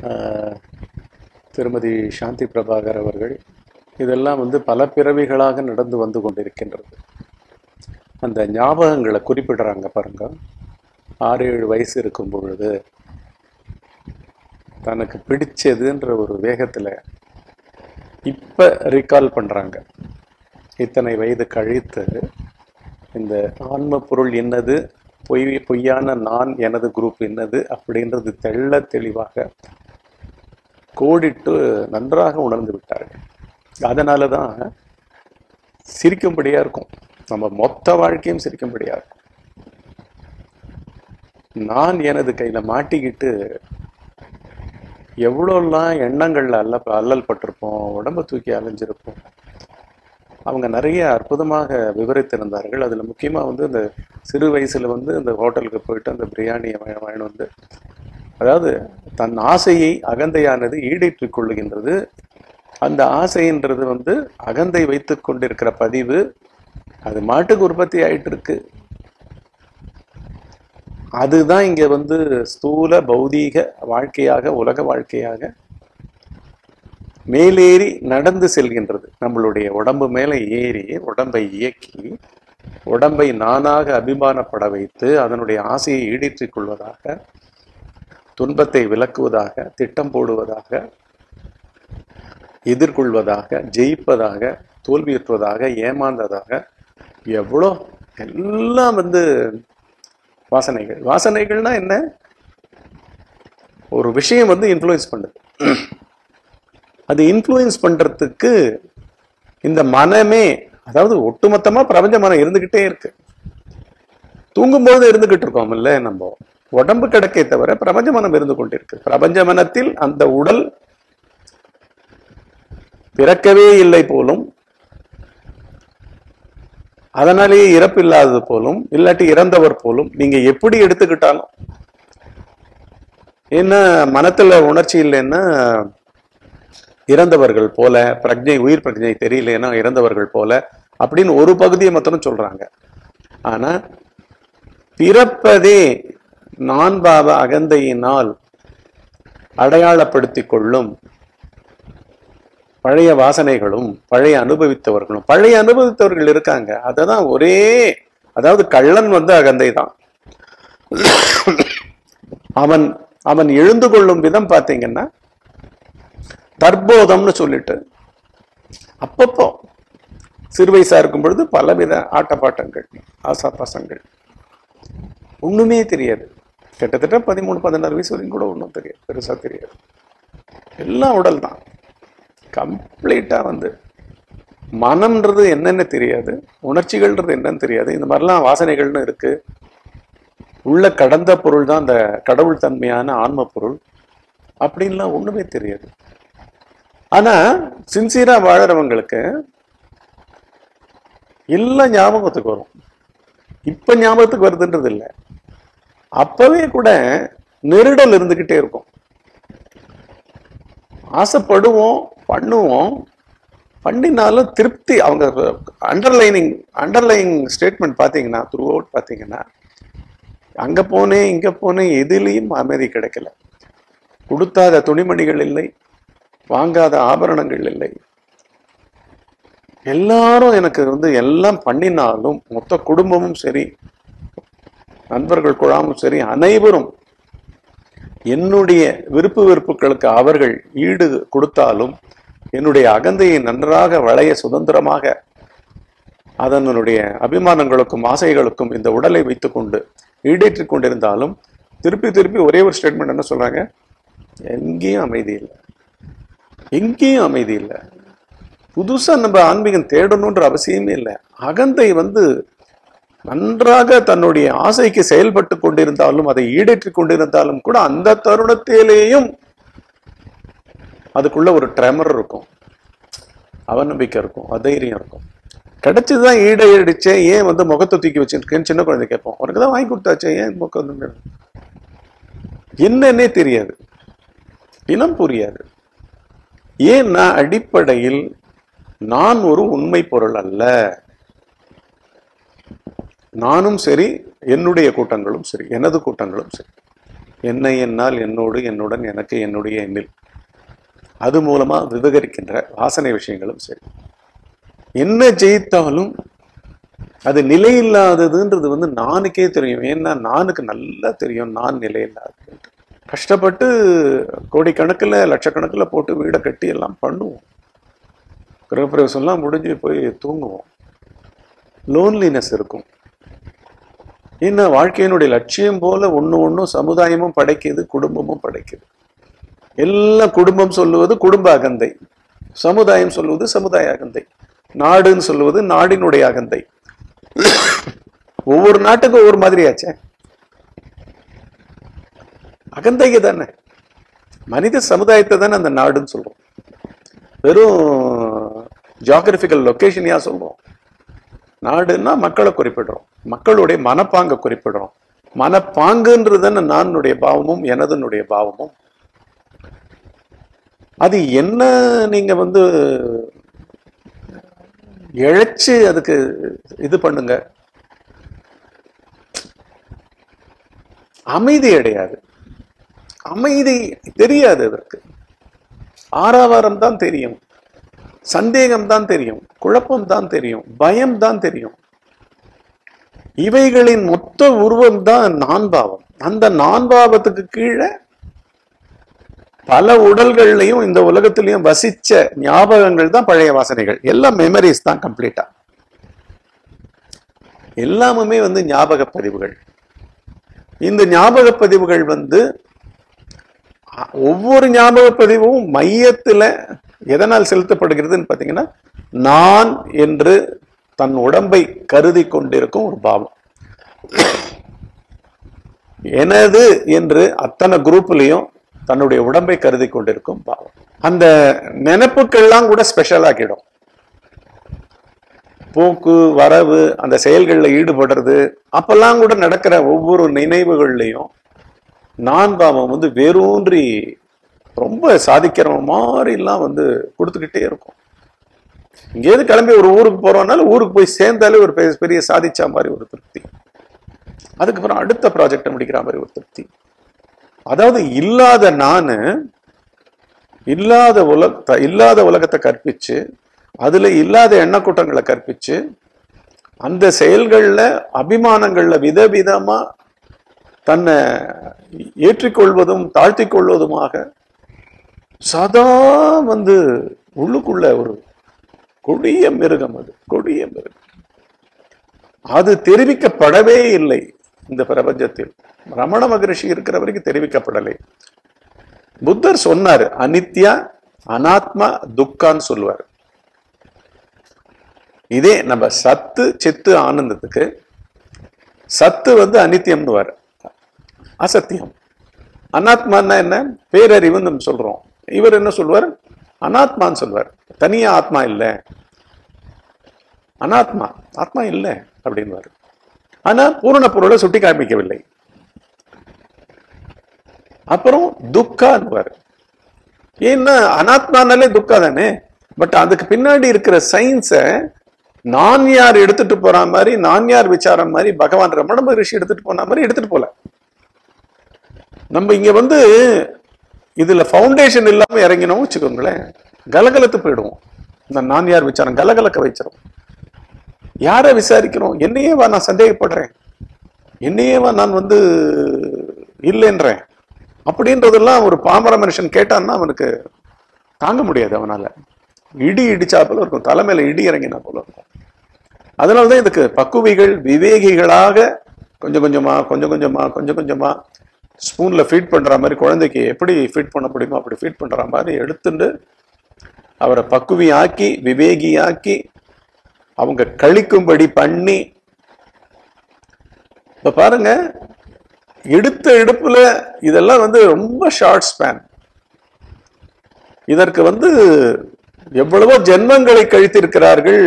ஆஹ், திருமதி சாந்தி பிரபாகர் அவர்கள் இதெல்லாம் வந்து பல பிறவிகளாக நடந்து வந்து கொண்டிருக்கின்றது அந்த ஞாபகங்களை குறிப்பிடுறாங்க பாருங்க ஆறு ஏழு வயசு இருக்கும் பொழுது தனக்கு பிடிச்சதுன்ற ஒரு வேகத்தில் இப்போ ரீகால் பண்ணுறாங்க இத்தனை வயது கழித்து இந்த ஆன்ம பொருள் என்னது பொய் பொய்யான நான் எனது குரூப் என்னது அப்படின்றது தெள்ள தெளிவாக கோடிட்டு நன்றாக உணர்ந்து விட்டார்கள் அதனால தான் சிரிக்கும்படியா இருக்கும் நம்ம மொத்த வாழ்க்கையும் சிரிக்கும்படியா இருக்கும் நான் எனது கையில மாட்டிக்கிட்டு எவ்வளோலாம் எண்ணங்கள்ல அல்ல அல்லல் பட்டிருப்போம் உடம்ப தூக்கி அலைஞ்சிருப்போம் அவங்க நிறைய அற்புதமாக விவரித்திருந்தார்கள் அதில் முக்கியமாக வந்து இந்த சிறு வயசுல வந்து இந்த ஹோட்டலுக்கு போயிட்டு அந்த பிரியாணியை வாங்கி வாங்கிட்டு வந்து அதாவது தன் ஆசையை அகந்தையானது ஈடேற்றிக் கொள்ளுகின்றது அந்த ஆசைன்றது வந்து அகந்தை வைத்துக் கொண்டிருக்கிற பதிவு அது மாட்டுக்கு உற்பத்தி ஆயிட்டு இருக்கு அதுதான் இங்க வந்து ஸ்தூல பௌதீக வாழ்க்கையாக உலக வாழ்க்கையாக மேலேறி நடந்து செல்கின்றது நம்மளுடைய உடம்பு மேல ஏறி உடம்பை இயக்கி உடம்பை நானாக அபிமானப்பட வைத்து அதனுடைய ஆசையை ஈடேற்றிக் கொள்வதாக துன்பத்தை விலக்குவதாக திட்டம் போடுவதாக எதிர்கொள்வதாக ஜெயிப்பதாக தோல்வியுற்றுவதாக ஏமாந்ததாக எவ்வளோ எல்லாம் வந்து வாசனைகள் வாசனைகள்னா என்ன ஒரு விஷயம் வந்து இன்ஃப்ளூயன்ஸ் பண்ணுது அது இன்ஃப்ளூயன்ஸ் பண்றதுக்கு இந்த மனமே அதாவது ஒட்டுமொத்தமா பிரபஞ்ச மனம் இருந்துகிட்டே இருக்கு தூங்கும்போது இருந்துகிட்டு இருக்கோம் இல்ல நம்ம உடம்பு கிடக்கே தவிர பிரபஞ்ச மனம் இருந்து கொண்டிருக்கு பிரபஞ்ச மனத்தில் அந்த உடல் பிறக்கவே இல்லை போலும் அதனாலேயே இறப்பு இல்லாதது போலும் இல்லாட்டி இறந்தவர் போலும் நீங்க எப்படி எடுத்துக்கிட்டாலும் என்ன மனத்துல உணர்ச்சி இல்லைன்னா இறந்தவர்கள் போல பிரஜை உயிர் பிரஜை தெரியலன்னா இறந்தவர்கள் போல அப்படின்னு ஒரு பகுதியை மாத்திரம் சொல்றாங்க ஆனா பிறப்பதே நான் பாவ அகந்தையினால் அடையாளப்படுத்திக் கொள்ளும் பழைய வாசனைகளும் பழைய அனுபவித்தவர்களும் பழைய அனுபவித்தவர்கள் இருக்காங்க அததான் ஒரே அதாவது கள்ளன் வந்து அகந்தை தான் அவன் அவன் எழுந்து கொள்ளும் விதம் பாத்தீங்கன்னா தற்போதம்னு சொல்லிட்டு அப்பப்போ சிறு வயசா இருக்கும் பொழுது பலவித ஆட்டப்பாட்டங்கள் ஆசாபாசங்கள் ஒண்ணுமே தெரியாது கிட்டத்தட்ட பதிமூணு பதினாறு வயசு வரைக்கும் கூட ஒன்றும் தெரியாது பெருசா தெரியாது எல்லாம் உடல் தான் கம்ப்ளீட்டா வந்து மனம்ன்றது என்னன்னு தெரியாது உணர்ச்சிகள்ன்றது என்னன்னு தெரியாது இந்த மாதிரிலாம் வாசனைகள்னு இருக்கு உள்ள கடந்த பொருள் தான் அந்த கடவுள் தன்மையான ஆன்ம பொருள் அப்படின்லாம் ஒண்ணுமே தெரியாது ஆனா சின்சியரா வாழறவங்களுக்கு எல்லாம் ஞாபகத்துக்கு வரும் இப்ப ஞாபகத்துக்கு வருதுன்றது இல்லை அப்பவே கூட நெருடல் இருந்துகிட்டே இருக்கும் ஆசைப்படுவோம் பண்ணுவோம் பண்ணினாலும் திருப்தி அவங்க அண்டர்லைனிங் அண்டர்லைங் ஸ்டேட்மெண்ட் பார்த்தீங்கன்னா த்ரூ அவுட் பார்த்தீங்கன்னா அங்க போனேன் இங்க போனேன் எதுலேயும் அமைதி கிடைக்கல கொடுத்தாத துணிமணிகள் இல்லை வாங்காத ஆபரணங்கள் இல்லை எல்லாரும் எனக்கு வந்து எல்லாம் பண்ணினாலும் மொத்த குடும்பமும் சரி நண்பர்கள் குழாமும் சரி அனைவரும் என்னுடைய விருப்பு வெறுப்புகளுக்கு அவர்கள் ஈடு கொடுத்தாலும் என்னுடைய அகந்தையை நன்றாக வளைய சுதந்திரமாக அதனுடைய அபிமானங்களுக்கும் ஆசைகளுக்கும் இந்த உடலை வைத்துக்கொண்டு ஈடேற்றிக் கொண்டிருந்தாலும் திருப்பி திருப்பி ஒரே ஒரு ஸ்டேட்மெண்ட் என்ன சொல்றாங்க எங்கேயும் அமைதி இல்லை எங்கேயும் அமைதி இல்லை புதுசா நம்ம ஆன்மீகம் தேடணுன்ற அவசியமே இல்லை அகந்தை வந்து நன்றாக தன்னுடைய ஆசைக்கு செயல்பட்டு கொண்டிருந்தாலும் அதை ஈடேற்றிக் கொண்டிருந்தாலும் கூட அந்த தருணத்திலேயும் அதுக்குள்ள ஒரு ட்ரெமர் இருக்கும் அவநம்பிக்கை இருக்கும் அதைரியம் இருக்கும் கிடைச்சதுதான் ஈடையடிச்சே ஏன் வந்து முகத்தை தூக்கி வச்சிருக்கேன்னு சின்ன குழந்தை கேட்போம் உனக்கு தான் வாங்கி கொடுத்தாச்சே ஏன் முகம் வந்து என்னன்னே தெரியாது இனம் புரியாது ஏன்னா அடிப்படையில் நான் ஒரு உண்மை பொருள் அல்ல நானும் சரி என்னுடைய கூட்டங்களும் சரி எனது கூட்டங்களும் சரி என்னை என்னால் என்னோடு என்னுடன் எனக்கு என்னுடைய எண்ணில் அது மூலமா விவகரிக்கின்ற வாசனை விஷயங்களும் சரி என்ன ஜெயித்தாலும் அது நிலையில்லாததுன்றது வந்து நானுக்கே தெரியும் ஏன்னா நானுக்கு நல்லா தெரியும் நான் நிலையில்லாதது கஷ்டப்பட்டு கோடிக்கணக்கில் லட்சக்கணக்கில் போட்டு வீடை கட்டி எல்லாம் பண்ணுவோம் கிரகப்பிரவேசம்லாம் முடிஞ்சு போய் தூங்குவோம் லோன்லினஸ் இருக்கும் ஏன்னா வாழ்க்கையினுடைய லட்சியம் போல ஒன்று ஒன்றும் சமுதாயமும் படைக்குது குடும்பமும் படைக்குது எல்லாம் குடும்பம் சொல்லுவது குடும்ப அகந்தை சமுதாயம் சொல்லுவது சமுதாய அகந்தை நாடுன்னு சொல்லுவது நாடினுடைய அகந்தை ஒவ்வொரு நாட்டுக்கும் ஒவ்வொரு மாதிரியாச்சே அகந்தைக்கு தானே மனித சமுதாயத்தை தானே அந்த நாடுன்னு சொல்றோம் வெறும் ஜியாகிரபிக்கல் லொகேஷனையா சொல்றோம் நாடுன்னா மக்களை குறிப்பிடுறோம் மக்களுடைய மனப்பாங்க குறிப்பிடுறோம் மனப்பாங்குன்றது தானே நானுடைய பாவமும் எனதனுடைய பாவமும் அது என்ன நீங்க வந்து இழைச்சு அதுக்கு இது பண்ணுங்க அமைதி அடையாது அமைதி தெரியாது அதற்கு ஆறாவாரம் தான் தெரியும் சந்தேகம் தான் தெரியும் குழப்பம் தான் தெரியும் பயம் தான் தெரியும் இவைகளின் மொத்த உருவம் தான் நான்பாவம் அந்த நான்பாவத்துக்கு கீழே பல உடல்கள்லையும் இந்த உலகத்திலையும் வசிச்ச ஞாபகங்கள் தான் பழைய வாசனைகள் எல்லாம் மெமரிஸ் தான் கம்ப்ளீட்டா எல்லாமுமே வந்து ஞாபக பதிவுகள் இந்த ஞாபக பதிவுகள் வந்து அ- ஒவ்வொரு ஞாபக பதிவும் மையத்துல எதனால் செலுத்தப்படுகிறதுன்னு பாத்தீங்கன்னா நான் என்று தன் உடம்பை கருதி கொண்டிருக்கும் ஒரு பாவம் எனது என்று அத்தனை குரூப்லயும் தன்னுடைய உடம்பை கருதி கொண்டிருக்கும் பாவம் அந்த நினைப்புக்கள்லாம் கூட ஸ்பெஷல் ஆக்கிடும் போக்கு வரவு அந்த செயல்களில் ஈடுபடுறது அப்பெல்லாம் கூட நடக்கிற ஒவ்வொரு நினைவுகள்லையும் நான் பாவம் வந்து வேரூன்றி ரொம்ப சாதிக்கிற மாதிரிலாம் வந்து கொடுத்துக்கிட்டே இருக்கும் இங்கேருந்து கிளம்பி ஒரு ஊருக்கு போறோம்னாலும் ஊருக்கு போய் சேர்ந்தாலே ஒரு பெரிய பெரிய சாதிச்ச மாதிரி ஒரு திருப்தி அதுக்கப்புறம் அடுத்த ப்ராஜெக்டை முடிக்கிற மாதிரி ஒரு திருப்தி அதாவது இல்லாத நானு இல்லாத உலக இல்லாத உலகத்தை கற்பிச்சு அதுல இல்லாத எண்ணக்கூட்டங்களை கற்பிச்சு அந்த செயல்கள்ல அபிமானங்கள்ல விதவிதமா தன்னை ஏற்றிக்கொள்வதும் தாழ்த்திக் கொள்வதுமாக சதா வந்து உள்ளுக்குள்ள ஒரு கொடிய மிருகம் அது கொடிய மிருகம் அது தெரிவிக்கப்படவே இல்லை இந்த பிரபஞ்சத்தில் ரமண மகரிஷி இருக்கிற வரைக்கும் தெரிவிக்கப்படலை புத்தர் சொன்னாரு அனித்யா அனாத்மா துக்கான்னு சொல்லுவார் இதே நம்ம சத்து சித்து ஆனந்தத்துக்கு சத்து வந்து அனித்தியம்னு அசத்தியம் அனாத்மான்னா என்ன பேரறிவுன்னு நம்ம சொல்றோம் இவர் என்ன சொல்வார் அனாத்மான்னு சொல்வார் தனியா ஆத்மா இல்லை அனாத்மா ஆத்மா இல்லை அப்படின்வாரு ஆனா பூரண பொருளை சுட்டி காண்பிக்கவில்லை அப்புறம் துக்கான்வாரு ஏன்னா அனாத்மானாலே துக்கா தானே பட் அதுக்கு பின்னாடி இருக்கிற சயின்ஸை நான் யார் எடுத்துட்டு போற மாதிரி நான் யார் விசாரம் மாதிரி பகவான் ரமண மகரிஷி எடுத்துட்டு போன மாதிரி எடுத்துட்டு போல நம்ம இங்க வந்து இதுல ஃபவுண்டேஷன் இல்லாம இறங்கினோம் வச்சுக்கோங்களேன் கலகலத்து போயிடுவோம் இந்த நான் யார் விசாரம் கலகலக்க வச்சிரும் யாரை விசாரிக்கிறோம் என்னையேவா நான் சந்தேகப்படுறேன் என்னையேவா நான் வந்து இல்லைன்றேன் அப்படின்றதெல்லாம் ஒரு பாமர மனுஷன் கேட்டான்னா அவனுக்கு தாங்க முடியாது அவனால இடி இடிச்சா போல இருக்கும் தலைமையில இடி இறங்கினா போல இருக்கும் அதனாலதான் இதுக்கு பக்குவிகள் விவேகிகளாக கொஞ்சம் கொஞ்சமா கொஞ்சம் கொஞ்சமா கொஞ்சம் கொஞ்சமா ஸ்பூன்ல ஃபீட் பண்ற மாதிரி குழந்தைக்கு எப்படி ஃபீட் பண்ண முடியுமோ அப்படி ஃபீட் பண்ற மாதிரி எடுத்துட்டு அவரை பக்குவி ஆக்கி விவேகி ஆக்கி அவங்க கழிக்கும்படி பண்ணி இப்ப பாருங்க எடுத்த எடுப்புல இதெல்லாம் வந்து ரொம்ப ஷார்ட் ஸ்பேன் இதற்கு வந்து எவ்வளவோ ஜென்மங்களை கழித்திருக்கிறார்கள்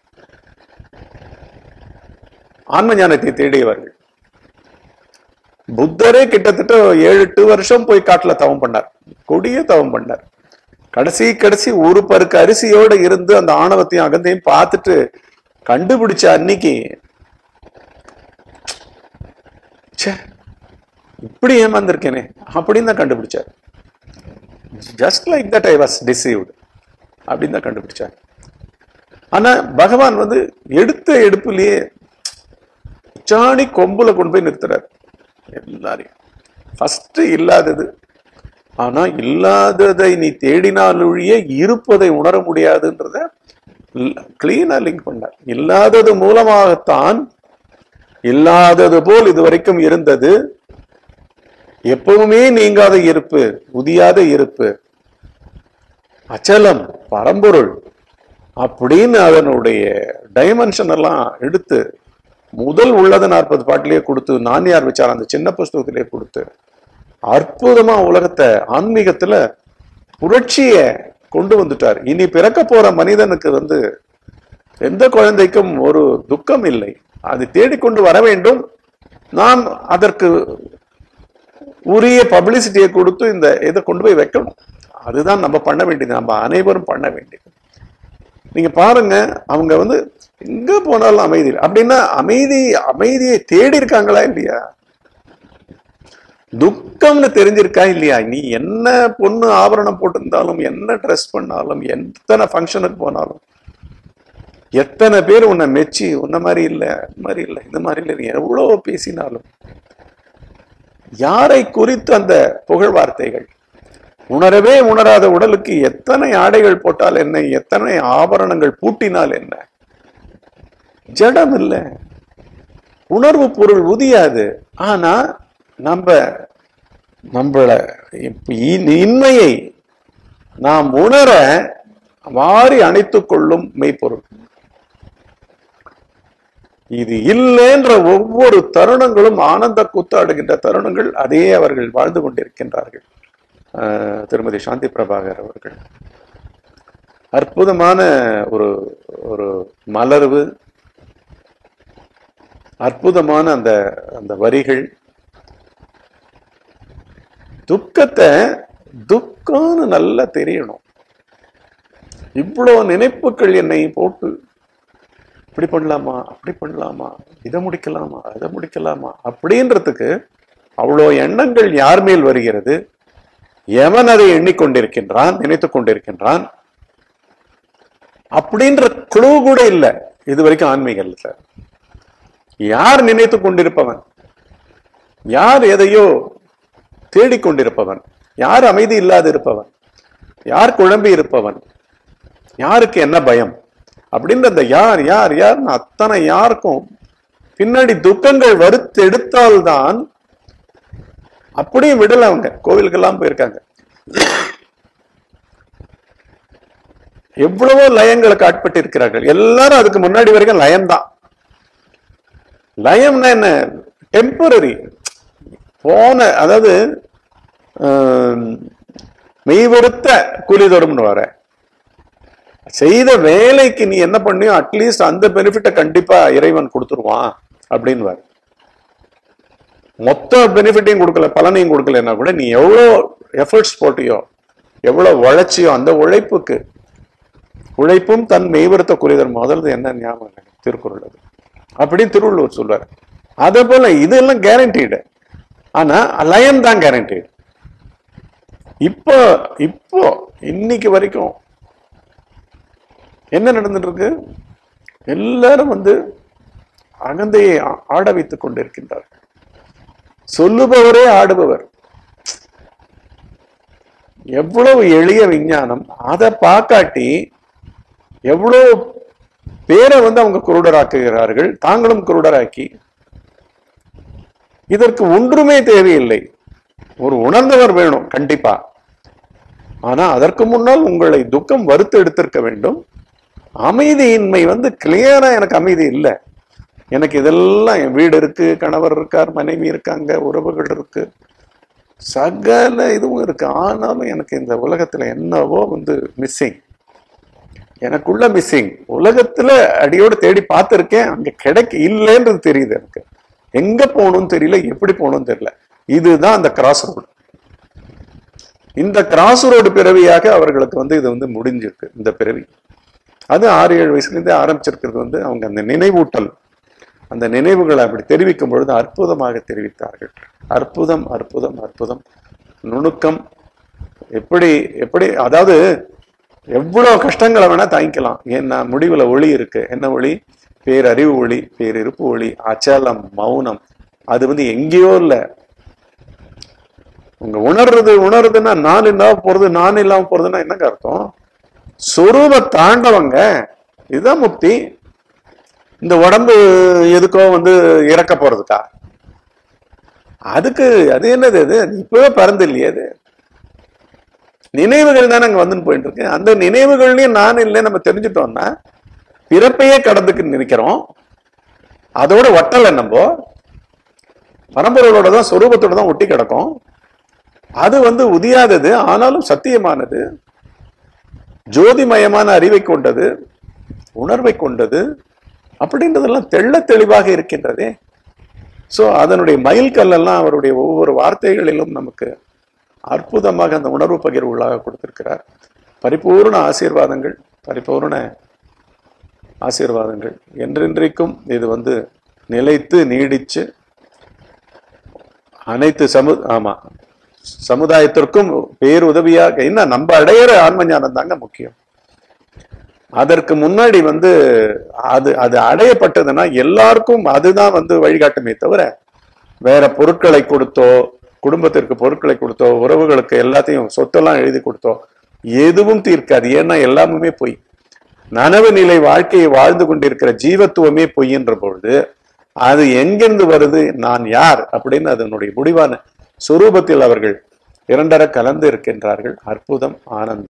ஆன்ம ஞானத்தை தேடியவர்கள் புத்தரே கிட்டத்தட்ட ஏழு எட்டு வருஷம் போய் காட்டுல தவம் பண்ணார் கொடிய தவம் பண்ணார் கடைசி கடைசி ஒரு பருக்கு அரிசியோட இருந்து அந்த ஆணவத்தையும் அகந்தையும் பார்த்துட்டு கண்டுபிடிச்ச அன்னைக்கு ச்சே இப்படி ஏமாந்திருக்கேனே அப்படின்னு தான் கண்டுபிடிச்சார் just like that I was deceived அப்படின்னு தான் கண்டுபிடிச்சார் ஆனா பகவான் வந்து எடுத்த எடுப்புலயே உச்சாணி கொம்புல கொண்டு போய் நிறுத்துறாரு எல்லாரையும் ஃபர்ஸ்ட் இல்லாதது ஆனா இல்லாததை நீ தேடினாலொழிய இருப்பதை உணர முடியாதுன்றத கிளீனா லிங்க் பண்ணார் இல்லாதது மூலமாகத்தான் இல்லாதது போல் இதுவரைக்கும் இருந்தது எப்பவுமே நீங்காத இருப்பு உதியாத இருப்பு அச்சலம் பரம்பொருள் அப்படின்னு அதனுடைய டைமென்ஷன் எல்லாம் எடுத்து முதல் உள்ளது நாற்பது பாட்டிலேயே கொடுத்து நான் யார் விசாரம் அந்த சின்ன புஸ்தகத்திலேயே கொடுத்து அற்புதமா உலகத்தை ஆன்மீகத்துல புரட்சிய கொண்டு வந்துட்டார் இனி பிறக்க போற மனிதனுக்கு வந்து எந்த குழந்தைக்கும் ஒரு துக்கம் இல்லை அது தேடிக்கொண்டு வர வேண்டும் நாம் அதற்கு உரிய பப்ளிசிட்டியை கொடுத்து இந்த இதை கொண்டு போய் வைக்கணும் அதுதான் நம்ம பண்ண வேண்டியது நம்ம அனைவரும் பண்ண வேண்டியது நீங்க பாருங்க அவங்க வந்து எங்க போனாலும் அமைதி இல்லை. அப்படின்னா அமைதி அமைதியை தேடி இருக்காங்களா இல்லையா துக்கம்னு தெரிஞ்சிருக்கா இல்லையா நீ என்ன பொண்ணு ஆபரணம் போட்டிருந்தாலும் என்ன ட்ரெஸ் பண்ணாலும் எத்தனை ஃபங்க்ஷனுக்கு போனாலும் எத்தனை பேர் உன்னை மெச்சி உன்ன மாதிரி இல்லை இந்த மாதிரி இல்லை இந்த மாதிரி இல்லை நீ எவ்வளவு பேசினாலும் யாரை குறித்து அந்த புகழ் வார்த்தைகள் உணரவே உணராத உடலுக்கு எத்தனை ஆடைகள் போட்டால் என்ன எத்தனை ஆபரணங்கள் பூட்டினால் என்ன ஜடம் இல்லை உணர்வு பொருள் உதியாது ஆனா நம்ம நம்மள இப்ப இன்- இன்மையை நாம் உணர வாரி அணைத்துக் கொள்ளும் மெய்ப்பொருள் இது இல்லைன்ற ஒவ்வொரு தருணங்களும் ஆனந்த கூத்தாடுகின்ற தருணங்கள் அதே அவர்கள் வாழ்ந்து கொண்டிருக்கின்றார்கள் ஆஹ் திருமதி சாந்தி பிரபாகர் அவர்கள் அற்புதமான ஒரு ஒரு மலர்வு அற்புதமான அந்த அந்த வரிகள் துக்கத்தை துக்கம்னு நல்லா தெரியணும் இவ்வளவு நினைப்புகள் என்னை போட்டு இப்படி பண்ணலாமா அப்படி பண்ணலாமா இதை முடிக்கலாமா அதை முடிக்கலாமா அப்படின்றதுக்கு அவ்வளோ எண்ணங்கள் யார் மேல் வருகிறது எவன் அதை எண்ணிக்கொண்டிருக்கின்றான் நினைத்துக் கொண்டிருக்கின்றான் அப்படின்ற குழு கூட இல்லை இது வரைக்கும் ஆன்மீகத்துல யார் நினைத்துக் கொண்டிருப்பவன் யார் எதையோ தேடிக்கொண்டிருப்பவன் யார் அமைதி இல்லாது இருப்பவன் யார் குழம்பி இருப்பவன் யாருக்கு என்ன பயம் அப்படின்ற அந்த யார் யார் யார்னு அத்தனை யாருக்கும் பின்னாடி துக்கங்கள் வறுத்து எடுத்தால்தான் அப்படியும் விடல அவங்க கோவிலுக்கெல்லாம் போயிருக்காங்க எவ்வளவோ லயங்களுக்கு ஆட்பட்டு இருக்கிறார்கள் எல்லாரும் அதுக்கு முன்னாடி வரைக்கும் லயம்தான் லயம்னா என்ன டெம்பரரி போன அதாவது ஆம், மெய்வருத்த கூலி தொடும்னு வர செய்த வேலைக்கு நீ என்ன பண்ணியோ அட்லீஸ்ட் அந்த பெனிஃபிட்டை கண்டிப்பா இறைவன் கொடுத்துருவான் அப்படின்னு வர மொத்த பெனிஃபிட்டையும் கொடுக்கல பலனையும் கொடுக்கலன்னா கூட நீ எவ்வளோ எஃபர்ட்ஸ் போட்டியோ எவ்வளோ உழைச்சியோ அந்த உழைப்புக்கு உழைப்பும் தன் மெய்வருத்த குறிதர் முதல்ல என்ன ஞாபகம் இல்லை, திருக்குறள் அது அப்படின்னு திருவள்ளுவர் சொல்றாரு அதே போல இதெல்லாம் கேரண்டீடு ஆனா லயம் தான் கேரண்டீடு இப்போ இப்போ இன்னைக்கு வரைக்கும் என்ன நடந்துட்டு இருக்கு எல்லாரும் வந்து அகந்தையை ஆ- ஆட வைத்துக் கொண்டிருக்கின்றார்கள் சொல்லுபவரே ஆடுபவர் எவ்வளவு எளிய விஞ்ஞானம் அதை பார்க்காட்டி எவ்வளவு பேரை வந்து அவங்க குருடராக்குகிறார்கள் தாங்களும் குருடராக்கி இதற்கு ஒன்றுமே தேவையில்லை ஒரு உணர்ந்தவர் வேணும் கண்டிப்பா ஆனா அதற்கு முன்னால் உங்களை துக்கம் வறுத்து எடுத்திருக்க வேண்டும் அமைதியின்மை வந்து கிளியரா எனக்கு அமைதி இல்லை எனக்கு இதெல்லாம் என் வீடு இருக்கு கணவர் இருக்கார் மனைவி இருக்காங்க உறவுகள் இருக்கு சகல இதுவும் இருக்கு ஆனாலும் எனக்கு இந்த உலகத்துல என்னவோ வந்து மிஸ்ஸிங் எனக்குள்ள மிஸ்ஸிங் உலகத்துல அடியோடு தேடி பார்த்திருக்கேன் அங்க கிடைக்க இல்லைன்றது தெரியுது எனக்கு எங்க போகணும்னு தெரியல எப்படி போகணும்னு தெரியல இதுதான் அந்த கிராஸ் ரோடு இந்த கிராஸ் ரோடு பிறவியாக அவர்களுக்கு வந்து இது வந்து முடிஞ்சிருக்கு இந்த பிறவி அது ஆறு ஏழு வயசுல இருந்தே ஆரம்பிச்சிருக்கிறது வந்து அவங்க அந்த நினைவூட்டல் அந்த நினைவுகளை அப்படி தெரிவிக்கும் பொழுது அற்புதமாக தெரிவித்தார்கள் அற்புதம் அற்புதம் அற்புதம் நுணுக்கம் எப்படி எப்படி அதாவது எவ்வளவு கஷ்டங்களை வேணா தாங்கிக்கலாம் ஏன்னா முடிவுல ஒளி இருக்கு என்ன ஒளி பேரறிவு ஒளி பேரிருப்பு ஒளி அச்சலம் மௌனம் அது வந்து எங்கேயோ இல்ல உங்க உணர்றது உணர்றதுன்னா நான் இல்லாம போறது நான் இல்லாம போறதுன்னா என்னங்க அர்த்தம் சொரூப தாண்டவங்க இதுதான் முக்தி இந்த உடம்பு எதுக்கோ வந்து இறக்க போறதுக்கா அதுக்கு அது என்னது அது இப்பவே பறந்து இல்லையே அது நினைவுகள் தானே அங்க வந்து போயிட்டு இருக்கு அந்த நினைவுகள்லயும் நான் இல்லை நம்ம தெரிஞ்சுட்டோம்னா பிறப்பையே கடந்துக்கு நினைக்கிறோம் அதோட ஒட்டலை நம்ம பரம்பொருளோட தான் சொரூபத்தோட தான் ஒட்டி கிடக்கும் அது வந்து உதியாதது ஆனாலும் சத்தியமானது ஜோதிமயமான அறிவை கொண்டது உணர்வை கொண்டது அப்படின்றதெல்லாம் தெள்ள தெளிவாக இருக்கின்றதே சோ அதனுடைய மைல்கல்லெல்லாம் அவருடைய ஒவ்வொரு வார்த்தைகளிலும் நமக்கு அற்புதமாக அந்த உணர்வு பகிர்வுகளாக கொடுத்திருக்கிறார் பரிபூர்ண ஆசீர்வாதங்கள் பரிபூர்ண ஆசீர்வாதங்கள் என்றென்றைக்கும் இது வந்து நிலைத்து நீடிச்சு அனைத்து சமு ஆமா சமுதாயத்திற்கும் பேருதவியாக என்ன நம்ம அடையிற ஆன்ம ஞானம் தாங்க முக்கியம் அதற்கு முன்னாடி வந்து அது அது அடையப்பட்டதுன்னா எல்லாருக்கும் அதுதான் வந்து வழிகாட்டுமே தவிர வேற பொருட்களை கொடுத்தோ குடும்பத்திற்கு பொருட்களை கொடுத்தோ உறவுகளுக்கு எல்லாத்தையும் சொத்தெல்லாம் எழுதி கொடுத்தோ எதுவும் தீர்க்காது ஏன்னா எல்லாமுமே பொய் நனவு நிலை வாழ்க்கையை வாழ்ந்து கொண்டிருக்கிற ஜீவத்துவமே பொய்ன்ற பொழுது அது எங்கிருந்து வருது நான் யார் அப்படின்னு அதனுடைய முடிவான சுரூபத்தில் அவர்கள் இரண்டர கலந்து இருக்கின்றார்கள் அற்புதம் ஆனந்தம்